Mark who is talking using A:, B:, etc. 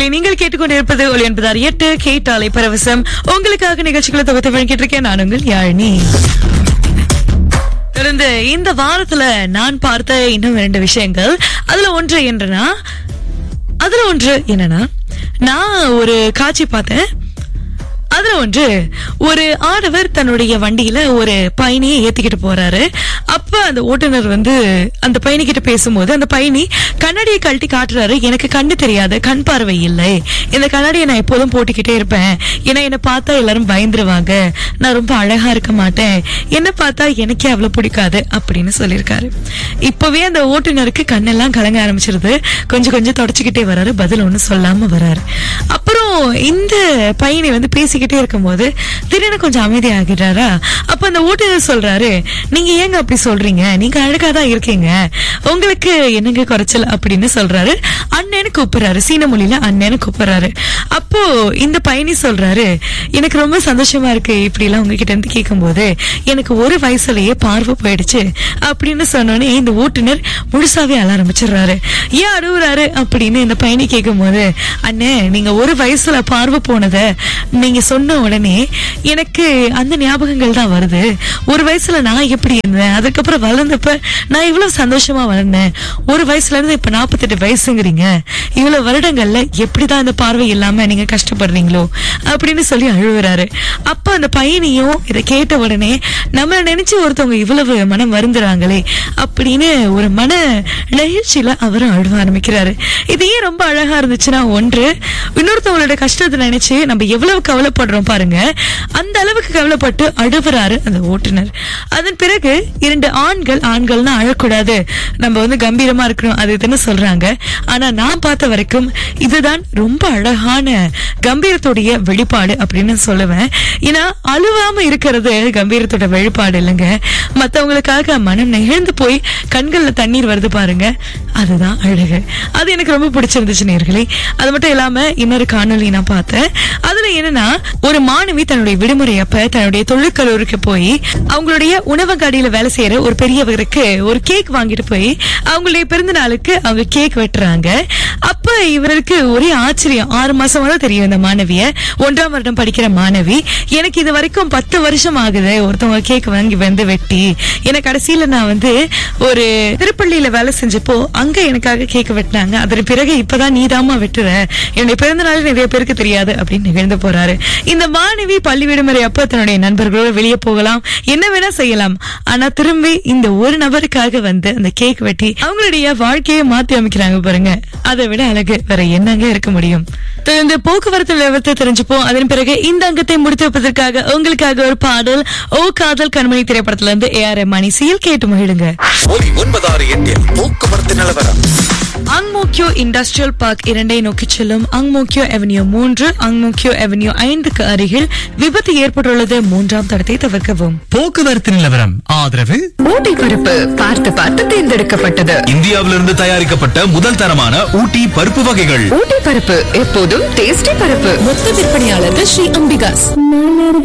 A: நேர்களை நீங்கள் கேட்டுக்கொண்டிருப்பது ஒளி என்பதார் எட்டு கேட்டாலை பரவசம் உங்களுக்காக நிகழ்ச்சிகளை தொகுத்து வழங்கிட்டு இருக்கேன் நான் உங்கள் யாழினி தொடர்ந்து இந்த வாரத்துல நான் பார்த்த இன்னும் இரண்டு விஷயங்கள் அதுல ஒன்று என்னன்னா அதுல ஒன்று என்னன்னா நான் ஒரு காட்சி பார்த்தேன் அதுல ஒன்று ஒரு ஆடவர் தன்னுடைய வண்டியில ஒரு பயணியை ஏத்திக்கிட்டு போறாரு அப்ப அந்த ஓட்டுநர் வந்து அந்த பயணி கிட்ட பேசும்போது அந்த பயணி கண்ணாடியை கழட்டி காட்டுறாரு எனக்கு கண்ணு தெரியாது கண் பார்வை இல்லை இந்த கண்ணாடியை நான் எப்போதும் போட்டுக்கிட்டே இருப்பேன் ஏன்னா என்னை பார்த்தா எல்லாரும் பயந்துருவாங்க நான் ரொம்ப அழகா இருக்க மாட்டேன் என்ன பார்த்தா எனக்கே அவ்வளவு பிடிக்காது அப்படின்னு சொல்லியிருக்காரு இப்பவே அந்த ஓட்டுநருக்கு கண்ணெல்லாம் கலங்க ஆரம்பிச்சிருது கொஞ்சம் கொஞ்சம் தொடச்சுக்கிட்டே வராரு பதில் ஒண்ணு சொல்லாம வராரு அப்புறம் இந்த பையனை வந்து பேசிக்கிட்டே இருக்கும்போது திடீர்னு கொஞ்சம் அமைதியாகிறாரா அப்ப அந்த ஓட்டுநர் சொல்றாரு நீங்க ஏங்க அப்படி சொல்றீங்க நீங்க அழகா தான் இருக்கீங்க உங்களுக்கு என்னங்க குறைச்சல் அப்படின்னு சொல்றாரு அண்ணன்னு கூப்பிடுறாரு சீன மொழியில அண்ணன்னு கூப்பிடுறாரு அப்போ இந்த பயணி சொல்றாரு எனக்கு ரொம்ப சந்தோஷமா இருக்கு இப்படி எல்லாம் உங்ககிட்ட இருந்து கேட்கும்போது எனக்கு ஒரு வயசுலயே பார்வை போயிடுச்சு அப்படின்னு சொன்னோன்னே இந்த ஓட்டுநர் முழுசாவே அழ ஆரம்பிச்சிடுறாரு ஏன் அழுவுறாரு அப்படின்னு இந்த பயணி கேட்கும்போது அண்ணே நீங்க ஒரு வயசுல பார்வை போனத நீங்க சொன்ன உடனே எனக்கு அந்த ஞாபகங்கள் தான் வருது ஒரு வயசுல நான் எப்படி இருந்தேன் அதுக்கப்புறம் வளர்ந்தப்ப நான் இவ்வளவு சந்தோஷமா வளர்ந்தேன் ஒரு வயசுல இருந்து இப்ப நாற்பத்தெட்டு வயசுங்கிறீங்க இவ்வளவு வருடங்கள்ல எப்படிதான் இந்த பார்வை இல்லாம நீங்க கஷ்டப்படுறீங்களோ அப்படின்னு சொல்லி அழுவுறாரு அப்ப அந்த பையனையும் இதை கேட்ட உடனே நம்மள நினைச்சு ஒருத்தவங்க இவ்வளவு மனம் வருந்துறாங்களே அப்படின்னு ஒரு மன நெகிழ்ச்சியில அவரும் அழுவ ஆரம்பிக்கிறாரு இது ஏன் ரொம்ப அழகா இருந்துச்சுன்னா ஒன்று இன்னொருத்தவங்களோட கஷ்டத்தை நினைச்சு நம்ம எவ்வளவு கவலைப்படுறோம் பாருங்க அந்த அளவுக்கு கவலைப்பட்டு அழுவுறாரு அந்த ஓட்டுநர் அதன் பிறகு இரண்டு ஆண்கள் ஆண்கள்னா அழக்கூடாது நம்ம வந்து கம்பீரமா இருக்கணும் அது இதுன்னு சொல்றாங்க ஆனா நான் பார்த்த வரைக்கும் இதுதான் ரொம்ப அழகான கம்பீரத்துடைய வெளிப்பாடு அப்படின்னு சொல்லுவேன் ஏன்னா அழுவாம இருக்கிறது கம்பீரத்தோட வெளிப்பாடு இல்லைங்க மத்தவங்களுக்காக மனம் நெகிழ்ந்து போய் கண்கள்ல தண்ணீர் வருது பாருங்க அதுதான் அழகு அது எனக்கு ரொம்ப பிடிச்சிருந்துச்சு நேர்களே அது மட்டும் இல்லாம இன்னொரு காணொளி நான் பார்த்தேன் அதுல என்னன்னா ஒரு மாணவி தன்னுடைய விடுமுறை அப்ப தன்னுடைய தொழிற்கல்லூரிக்கு போய் அவங்களுடைய உணவகடியில வேலை செய்யற ஒரு பெரியவருக்கு ஒரு கேக் வாங்கிட்டு போய் அவங்களுடைய பிறந்த நாளுக்கு அவங்க கேக் வெட்டுறாங்க அப்ப இவருக்கு ஒரே ஆச்சரியம் ஆறு மாசமா தான் தெரியும் இந்த மாணவிய ஒன்றாம் வருடம் படிக்கிற மாணவி எனக்கு இது வரைக்கும் பத்து வருஷம் ஆகுது ஒருத்தவங்க கேக் வாங்கி வந்து வெட்டி எனக்கு கடைசியில நான் வந்து ஒரு திருப்பள்ளியில வேலை செஞ்சப்போ அங்க எனக்காக கேக் வெட்டினாங்க அதன் பிறகு இப்பதான் நீதாமா வெட்டுற என்னுடைய பிறந்த நாள் நிறைய பேருக்கு தெரியாது அப்படின்னு நிகழ்ந்து போறாரு இந்த மாணவி பள்ளி விடுமுறை அப்ப தன்னுடைய நண்பர்களோட வெளியே போகலாம் என்ன வேணா செய்யலாம் ஆனா திரும்பி இந்த ஒரு நபருக்காக வந்து அந்த கேக் வெட்டி அவங்களுடைய வாழ்க்கையை மாத்தி அமைக்கிறாங்க பாருங்க அதை விட அழகு வேற என்னங்க இருக்க முடியும் தொடர்ந்து போக்குவரத்து விவரத்தை தெரிஞ்சுப்போம் அதன் பிறகு இந்த அங்கத்தை முடித்து வைப்பதற்காக உங்களுக்காக ஒரு பாடல் ஓ காதல் கண்மணி திரைப்படத்துல இருந்து ஏ ஆர் மணி சீல் கேட்டு மகிழுங்க
B: ஒலி ஒன்பதாறு எட்டில் போக்குவரத்து நிலவரம்
A: அங்மோக்கியோ இண்டஸ்ட்ரியல் பார்க் இரண்டை நோக்கி செல்லும் அங்மோக்கியோ அவென்யூ மூன்று அங்மோக்கியோ அவென்யூ ஐந்துக்கு அருகில் விபத்து ஏற்பட்டுள்ளது மூன்றாம் தடத்தை தவிர்க்கவும்
C: போக்குவரத்து நிலவரம் ஆதரவு
D: ஊட்டி பருப்பு பார்த்து பார்த்து தேர்ந்தெடுக்கப்பட்டது
B: இந்தியாவிலிருந்து தயாரிக்கப்பட்ட முதல் தரமான ஊட்டி பருப்பு வகைகள்
D: ஊட்டி பருப்பு எப்போதும் டேஸ்டி பருப்பு
E: மொத்த விற்பனையாளர்கள் ஸ்ரீ அம்பிகாஸ்